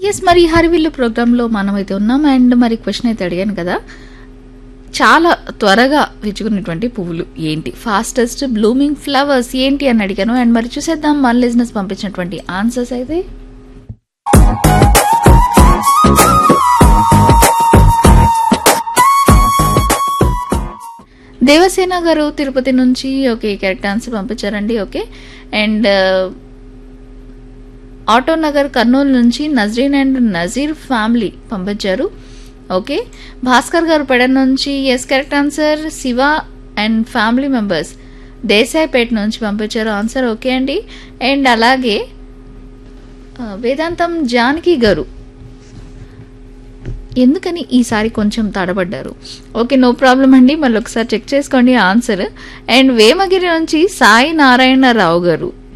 yes మరి హరివిల్లు ప్రోగ్రాంలో మనమైతే ఉన్నాం అండ్ మరి క్వశ్చన్ అయితే అడిగాను కదా చాలా త్వరగా విచ్చుకున్నటువంటి పువ్వులు ఏంటి ఫాస్టెస్ట్ బ్లూమింగ్ ఫ్లవర్స్ ఏంటి అని అడిగాను అండ్ మరి చూసేద్దాం మన లిజినెస్ పంపించినటువంటి ఆన్సర్స్ అయితే దేవసేన గారు తిరుపతి నుంచి ఓకే కరెక్ట్ ఆన్సర్ పంపించారండి okay and auto Nagar Kurnool నుంచి నజరీన్ అండ్ నజీర్ ఫ్యామిలీ పంపించారు ఓకే భాస్కర్ గారు పెడ నుంచి yes correct answer Shiva and family members Desaipeta నుంచి పంపించారు ఆన్సర్ ఓకే అండి అండ్ అలాగే ఆ, వేదాంతం జానకి గారు ఎందుకని ఈసారి కొంచెం తడబడ్డారు ఓకే నో ప్రాబ్లం అండి మళ్ళీ ఒకసారి చెక్ చేసుకోండి ఆన్సర్ అండ్ వేమగిరి నుంచి సాయి నారాయణరావు గారు